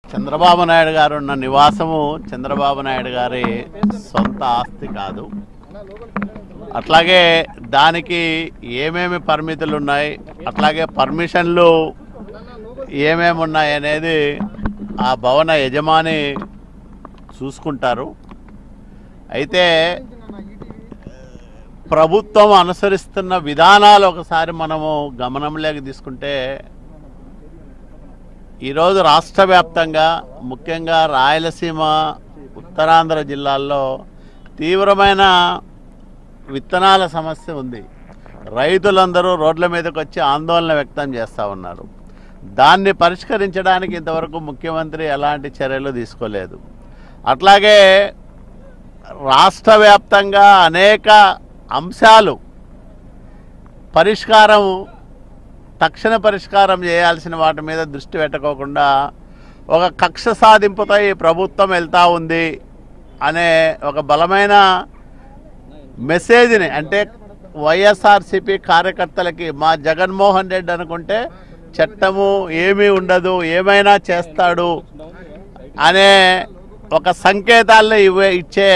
చంద్రబాబు నాయుడు గారు ఉన్న నివాసము చంద్రబాబు నాయుడు గారి సొంత ఆస్తి కాదు అట్లాగే దానికి ఏమేమి పరిమితులు ఉన్నాయి అట్లాగే పర్మిషన్లు ఏమేమి ఉన్నాయి అనేది ఆ భవన యజమాని చూసుకుంటారు అయితే ప్రభుత్వం అనుసరిస్తున్న విధానాలు ఒకసారి మనము గమనంలోకి తీసుకుంటే ఈరోజు రాష్ట్ర వ్యాప్తంగా ముఖ్యంగా రాయలసీమ ఉత్తరాంధ్ర జిల్లాల్లో తీవ్రమైన విత్తనాల సమస్య ఉంది రైతులందరూ రోడ్ల మీదకి వచ్చి ఆందోళన వ్యక్తం చేస్తూ ఉన్నారు దాన్ని పరిష్కరించడానికి ఇంతవరకు ముఖ్యమంత్రి ఎలాంటి చర్యలు తీసుకోలేదు అట్లాగే రాష్ట్ర వ్యాప్తంగా అనేక అంశాలు పరిష్కారం తక్షణ పరిష్కారం చేయాల్సిన వాటి మీద దృష్టి పెట్టకోకుండా ఒక కక్ష సాధింపుతో ఈ ప్రభుత్వం వెళ్తూ ఉంది అనే ఒక బలమైన మెసేజ్ని అంటే వైఎస్ఆర్సిపి కార్యకర్తలకి మా జగన్మోహన్ రెడ్డి అనుకుంటే చట్టము ఏమీ ఉండదు ఏమైనా చేస్తాడు అనే ఒక సంకేతాలను ఇవ్వే ఇచ్చే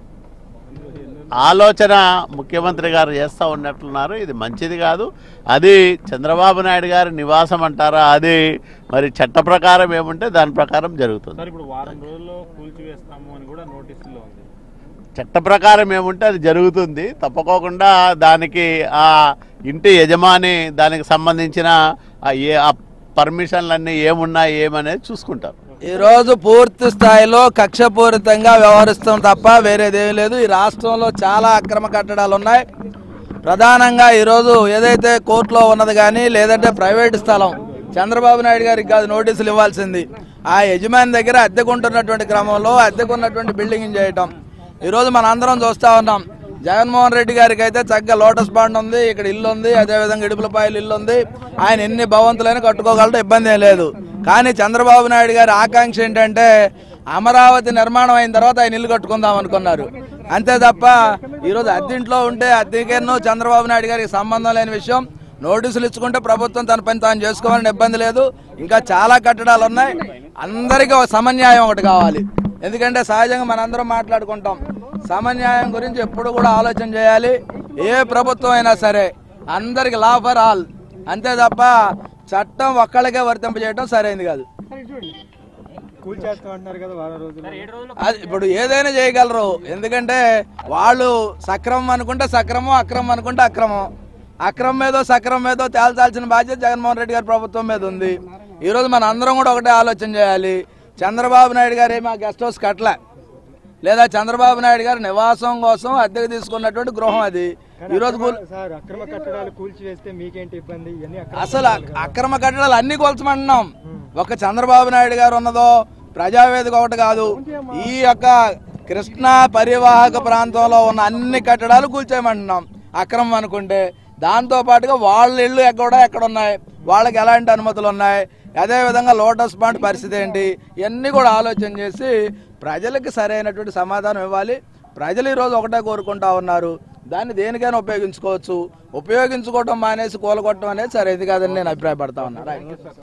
ఆలోచన ముఖ్యమంత్రి గారు చేస్తూ ఉన్నట్లున్నారు ఇది మంచిది కాదు అది చంద్రబాబు నాయుడు గారి నివాసం అంటారా అది మరి చట్ట ప్రకారం ఏముంటే దాని ప్రకారం జరుగుతుంది సార్ ఇప్పుడు వారం రోజుల్లో కూల్చివేస్తాము అని కూడా నోటీసుల్లో ఉంది చట్ట ప్రకారం ఏముంటే అది జరుగుతుంది తప్పకోకుండా దానికి ఆ ఇంటి యజమాని దానికి సంబంధించిన ఆ ఏ ఆ పర్మిషన్లన్నీ ఏమున్నాయి ఏమనేది చూసుకుంటారు ఈ రోజు పూర్తి స్థాయిలో కక్షపూరితంగా వ్యవహరిస్తాం తప్ప వేరేదేమీ లేదు ఈ రాష్ట్రంలో చాలా అక్రమ కట్టడాలు ఉన్నాయి ప్రధానంగా ఈరోజు ఏదైతే కోర్టులో ఉన్నది కానీ లేదంటే ప్రైవేట్ స్థలం చంద్రబాబు నాయుడు గారికి కాదు నోటీసులు ఇవ్వాల్సింది ఆ యజమాని దగ్గర అద్దెకుంటున్నటువంటి క్రమంలో అద్దెకున్నటువంటి బిల్డింగ్ చేయటం ఈరోజు మన అందరం చూస్తా ఉన్నాం జగన్మోహన్ రెడ్డి గారికి అయితే చక్కగా లోటస్ బాండ్ ఉంది ఇక్కడ ఇల్లు ఉంది అదేవిధంగా ఇడుపులపాయలు ఇల్లు ఉంది ఆయన ఎన్ని భవంతులైనా కట్టుకోగలటం ఇబ్బంది ఏం లేదు కానీ చంద్రబాబు నాయుడు గారి ఆకాంక్ష ఏంటంటే అమరావతి నిర్మాణం అయిన తర్వాత ఆయన ఇల్లు కట్టుకుందాం అనుకున్నారు అంతే తప్ప ఈరోజు అద్దెంట్లో ఉంటే అద్దెకేనో చంద్రబాబు నాయుడు గారికి సంబంధం లేని విషయం నోటీసులు ఇచ్చుకుంటే ప్రభుత్వం తన పని తాను చేసుకోవాలని ఇబ్బంది లేదు ఇంకా చాలా కట్టడాలు ఉన్నాయి అందరికీ ఒక సమన్యాయం ఒకటి కావాలి ఎందుకంటే సహజంగా మనందరం మాట్లాడుకుంటాం సమన్యాయం గురించి ఎప్పుడు కూడా ఆలోచన చేయాలి ఏ ప్రభుత్వం అయినా సరే అందరికి లా ఫర్ ఆల్ అంతే తప్ప చట్టం ఒక్కళ్ళకే వర్తింపజేయడం సరైనది కాదు కూల్ చేస్తాం అంటున్నారు కదా వారం రోజులు అది ఇప్పుడు ఏదైనా చేయగలరు ఎందుకంటే వాళ్ళు సక్రమం అనుకుంటే సక్రమం అక్రమం అనుకుంటే అక్రమం అక్రమం మీదో సక్రమం మీదో తేల్చాల్సిన బాధ్యత జగన్మోహన్ రెడ్డి గారి ప్రభుత్వం మీద ఉంది ఈరోజు మన అందరం కూడా ఒకటే ఆలోచన చేయాలి చంద్రబాబు నాయుడు గారు ఏమి ఆ గెస్ట్ హౌస్ కట్టలే లేదా చంద్రబాబు నాయుడు గారు నివాసం కోసం అద్దెకు తీసుకున్నటువంటి గృహం అది ఈరోజు కూల్- సార్ అక్రమ కట్టడాలు కూల్చివేస్తే మీకేంటి ఇబ్బంది ఇవన్నీ అక్రమ అసలు అక్- అక్రమ కట్టడాలు అన్ని కొల్చమంటున్నాం ఒక చంద్రబాబు నాయుడు గారు ఉన్నదో ప్రజావేదిక ఒకటి కాదు ఈ యొక్క కృష్ణా పరివాహక ప్రాంతంలో ఉన్న అన్ని కట్టడాలు కూల్చేయమంటున్నాం అక్రమం అనుకుంటే దాంతో పాటుగా వాళ్ళ ఇళ్ళు కూడా ఎక్కడ ఉన్నాయి వాళ్ళకి ఎలాంటి అనుమతులు ఉన్నాయి అదే విధంగా లోటస్ పాండ్ పరిస్థితి ఏంటి ఇవన్నీ కూడా ఆలోచన చేసి ప్రజలకు సరైనటువంటి సమాధానం ఇవ్వాలి ప్రజలు ఈరోజు ఒకటే కోరుకుంటా ఉన్నారు దాన్ని దేనికైనా ఉపయోగించుకోవచ్చు ఉపయోగించుకోవడం మానేసి కూలగొట్టడం అనేది సరైనది కాదని నేను అభిప్రాయపడతా ఉన్నా రైట్